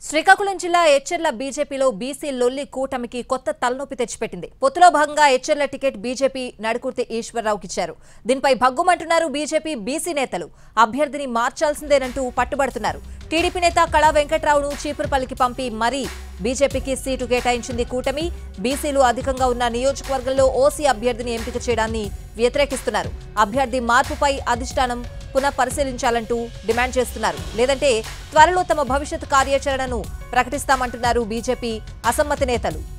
శ్రీకాకుళం జిల్లా ఎచ్చెర్ల బీజేపీలో బీసీ లొల్లి కూటమికి కొత్త తలనొప్పి తెచ్చిపెట్టింది పొత్తులో భాగంగా ఎచ్చెర్ల టికెట్ బీజేపీ నడుకుర్తి ఈశ్వరరావుకి ఇచ్చారు దీనిపై భగ్గుమంటున్నారు బీజేపీ బీసీ నేతలు అభ్యర్థిని మార్చాల్సిందేనంటూ పట్టుబడుతున్నారు టీడీపీ నేత కళా వెంకట్రావును చీపురుపల్లికి పంపి మరీ బీజేపీకి సీటు కేటాయించింది కూటమి బీసీలు అధికంగా ఉన్న నియోజకవర్గంలో ఓసీ అభ్యర్థిని ఎంపిక చేయడాన్ని వ్యతిరేకిస్తున్నారు అభ్యర్థి మార్పుపై అధిష్టానం పునః పరిశీలించాలంటూ డిమాండ్ చేస్తున్నారు లేదంటే త్వరలో తమ భవిష్యత్ కార్యాచరణను ప్రకటిస్తామంటున్నారు బీజేపీ అసమ్మతి నేతలు